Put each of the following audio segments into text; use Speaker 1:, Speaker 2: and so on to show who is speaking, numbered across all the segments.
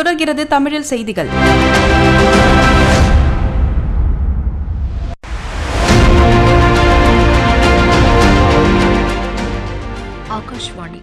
Speaker 1: தொடர்கிறது தமிழில் செய்திகள்
Speaker 2: ஆகாஷ்வாணி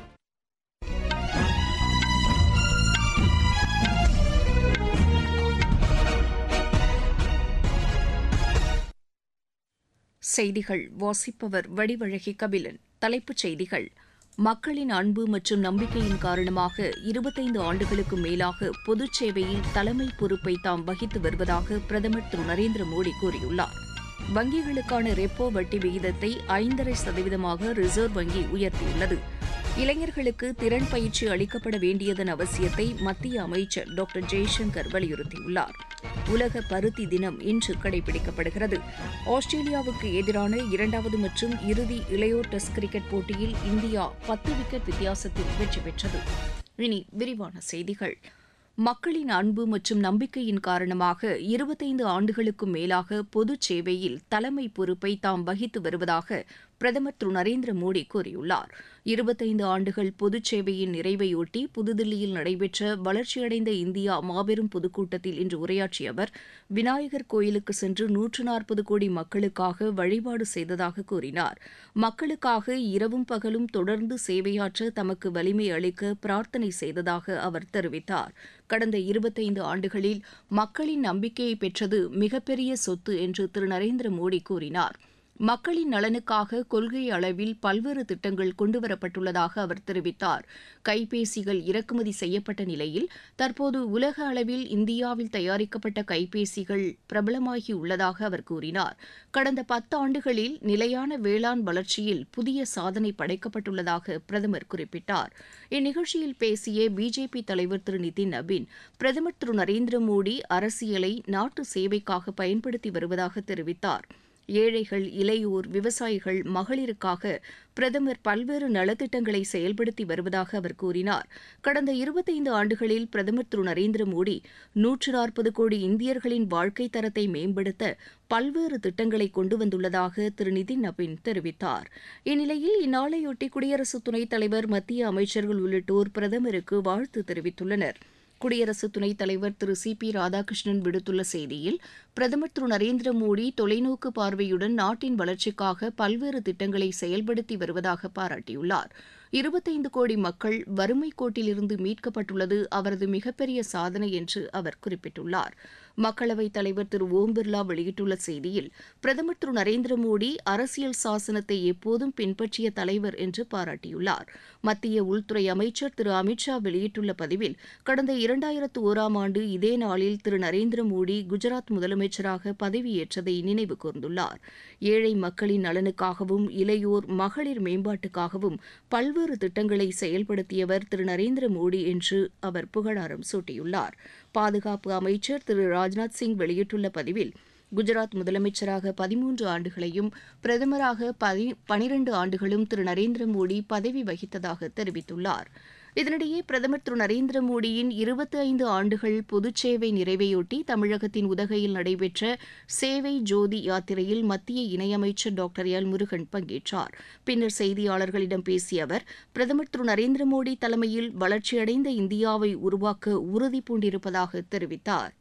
Speaker 2: செய்திகள் வாசிப்பவர் வடிவழகி கபிலன் தலைப்புச் செய்திகள் மக்களின் அன்பு மற்றும் நம்பிக்கையின் காரணமாக இருபத்தைந்து ஆண்டுகளுக்கு மேலாக பொதுச் சேவையில் தலைமை பொறுப்பை தாம் வகித்து வருவதாக பிரதமர் திரு நரேந்திர மோடி கூறியுள்ளார் வங்கிகளுக்கான ரெப்போ வட்டி விகிதத்தை ஐந்தரை சதவீதமாக ரிசர்வ் வங்கி உயர்த்தியுள்ளது இளைஞர்களுக்கு திறன் பயிற்சி அளிக்கப்பட வேண்டியதன் அவசியத்தை மத்திய அமைச்சர் டாக்டர் ஜெய்சங்கர் வலியுறுத்தியுள்ளார் உலக பருத்தி தினம் இன்று கடைபிடிக்கப்படுகிறது ஆஸ்திரேலியாவுக்கு எதிரான இரண்டாவது மற்றும் இறுதி இளையோர் டெஸ்ட் கிரிக்கெட் போட்டியில் இந்தியா பத்து விக்கெட் வித்தியாசத்தில் வெற்றி பெற்றது இனி விரிவான செய்திகள் மக்களின் அன்பு மற்றும் நம்பிக்கையின் காரணமாக இருபத்தைந்து ஆண்டுகளுக்கும் மேலாக பொதுச் சேவையில் தலைமை பொறுப்பை தாம் வகித்து வருவதாக பிரதமர் திரு நரேந்திர மோடி கூறியுள்ளார் இருபத்தைந்து ஆண்டுகள் பொதுச் சேவையின் நிறைவையொட்டி புதுதில்லியில் நடைபெற்ற வளர்ச்சியடைந்த இந்தியா மாபெரும் பொதுக்கூட்டத்தில் இன்று உரையாற்றிய அவர் விநாயகர் கோயிலுக்கு சென்று நூற்று நாற்பது கோடி மக்களுக்காக வழிபாடு செய்ததாக கூறினார் மக்களுக்காக இரவும் பகலும் தொடர்ந்து சேவையாற்ற தமக்கு வலிமை அளிக்க பிரார்த்தனை செய்ததாக அவர் தெரிவித்தார் கடந்த இருபத்தைந்து ஆண்டுகளில் மக்களின் நம்பிக்கையை பெற்றது மிகப்பெரிய சொத்து என்று திரு நரேந்திர மோடி கூறினார் மக்களின் நலனுக்காக கொள்கை அளவில் பல்வேறு திட்டங்கள் கொண்டுவரப்பட்டுள்ளதாக அவர் தெரிவித்தார் கைபேசிகள் இறக்குமதி செய்யப்பட்ட நிலையில் தற்போது உலக அளவில் இந்தியாவில் தயாரிக்கப்பட்ட கைபேசிகள் பிரபலமாகி உள்ளதாக அவர் கூறினார் கடந்த பத்தாண்டுகளில் நிலையான வேளாண் வளர்ச்சியில் புதிய சாதனை படைக்கப்பட்டுள்ளதாக பிரதமர் குறிப்பிட்டார் இந்நிகழ்ச்சியில் பேசிய பிஜேபி தலைவர் திரு நிதின் நபீன் பிரதமர் திரு நரேந்திர மோடி அரசியலை நாட்டு சேவைக்காக பயன்படுத்தி வருவதாக தெரிவித்தார் ஏழைகள் இளையோர் விவசாயிகள் மகளிருக்காக பிரதமர் பல்வேறு நலத்திட்டங்களை செயல்படுத்தி வருவதாக அவர் கூறினார் கடந்த இருபத்தைந்து ஆண்டுகளில் பிரதமர் திரு நரேந்திர மோடி நூற்று நாற்பது கோடி இந்தியர்களின் வாழ்க்கை தரத்தை மேம்படுத்த பல்வேறு திட்டங்களை கொண்டு வந்துள்ளதாக திரு நிதின் நபின் தெரிவித்தார் இந்நிலையில் இந்நாளையொட்டி குடியரசு துணைத் தலைவர் மத்திய அமைச்சர்கள் உள்ளிட்டோர் பிரதமருக்கு வாழ்த்து தெரிவித்துள்ளனர் குடியரசு துணைத் தலைவர் திரு சி பி ராதாகிருஷ்ணன் விடுத்துள்ள செய்தியில் பிரதமர் திரு நரேந்திர மோடி தொலைநோக்கு பார்வையுடன் நாட்டின் வளர்ச்சிக்காக பல்வேறு திட்டங்களை செயல்படுத்தி வருவதாக பாராட்டியுள்ளார் இருபத்தைந்து கோடி மக்கள் வறுமை கோட்டிலிருந்து மீட்கப்பட்டுள்ளது அவரது மிகப்பெரிய சாதனை என்று அவர் குறிப்பிட்டுள்ளார் மக்களவைத் தலைவர் திரு ஓம் பிர்லா வெளியிட்டுள்ள செய்தியில் பிரதமர் திரு நரேந்திர மோடி அரசியல் சாசனத்தை எப்போதும் பின்பற்றிய தலைவர் என்று பாராட்டியுள்ளார் மத்திய உள்துறை அமைச்சர் திரு அமித்ஷா வெளியிட்டுள்ள பதிவில் கடந்த இரண்டாயிரத்து ஓராம் ஆண்டு இதே நாளில் திரு நரேந்திர மோடி குஜராத் முதலமைச்சராக பதவியேற்றதை நினைவு கூர்ந்துள்ளார் ஏழை மக்களின் நலனுக்காகவும் இளையோர் மகளிர் மேம்பாட்டுக்காகவும் பல்வேறு திட்டங்களை செயல்படுத்தியவர் திரு நரேந்திர மோடி என்று அவர் புகழாரம் சூட்டியுள்ளார் பாதுகாப்பு அமைச்சர் திரு ராஜ்நாத் சிங் வெளியிட்டுள்ள பதிவில் குஜராத் முதலமைச்சராக பதிமூன்று ஆண்டுகளையும் பிரதமராக பதி பனிரண்டு ஆண்டுகளும் திரு நரேந்திர மோடி பதவி வகித்ததாக தெரிவித்துள்ளார் இதனிடையே பிரதமர் திரு நரேந்திர மோடியின் இருபத்தி ஐந்து ஆண்டுகள் பொதுச்சேவை நிறைவையொட்டி தமிழகத்தின் உதகையில் நடைபெற்ற சேவை ஜோதி யாத்திரையில் மத்திய இணையமைச்சர் டாக்டர் எல் முருகன் பங்கேற்றார் பின்னர் செய்தியாளர்களிடம் பேசிய அவர் பிரதமர் திரு நரேந்திர மோடி தலைமையில் வளர்ச்சியடைந்த இந்தியாவை உருவாக்க உறுதி பூண்டிருப்பதாக தெரிவித்தார்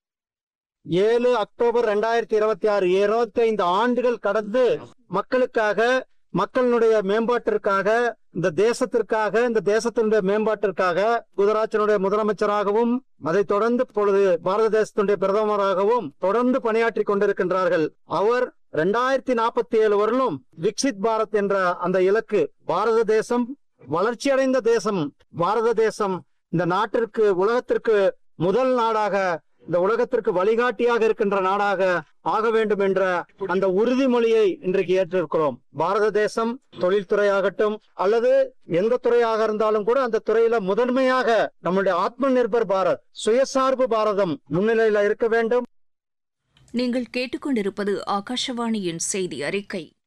Speaker 3: ஏழு அக்டோபர் ரெண்டாயிரத்தி இருபத்தி ஆறு இருபத்தி ஐந்து ஆண்டுகள் கடந்து மக்களுக்காக மக்களுடைய மேம்பாட்டிற்காக இந்த தேசத்திற்காக இந்த தேசத்தினுடைய மேம்பாட்டிற்காக குஜராத்தினுடைய முதலமைச்சராகவும் அதைத் தொடர்ந்து இப்பொழுது பாரத தேசத்தினுடைய பிரதமராகவும் தொடர்ந்து பணியாற்றி கொண்டிருக்கின்றார்கள் அவர் ரெண்டாயிரத்தி நாற்பத்தி ஏழு வரலும் விக்சித் பாரத் என்ற அந்த இலக்கு பாரத தேசம் வளர்ச்சியடைந்த தேசம் பாரத தேசம் இந்த நாட்டிற்கு உலகத்திற்கு முதல் நாடாக இந்த உலகத்திற்கு வழிகாட்டியாக இருக்கின்ற நாடாக ஆக வேண்டும் என்ற அந்த உறுதிமொழியை இன்றைக்கு ஏற்றிருக்கிறோம் பாரத தேசம் தொழில்துறையாகட்டும் அல்லது எந்த துறையாக இருந்தாலும் கூட அந்த துறையில முதன்மையாக நம்முடைய ஆத்ம நிர்பர் பாரத் சுயசார்பு பாரதம் முன்னிலையில இருக்க வேண்டும்
Speaker 2: நீங்கள் கேட்டுக்கொண்டிருப்பது ஆகாஷவாணியின் செய்தி அறிக்கை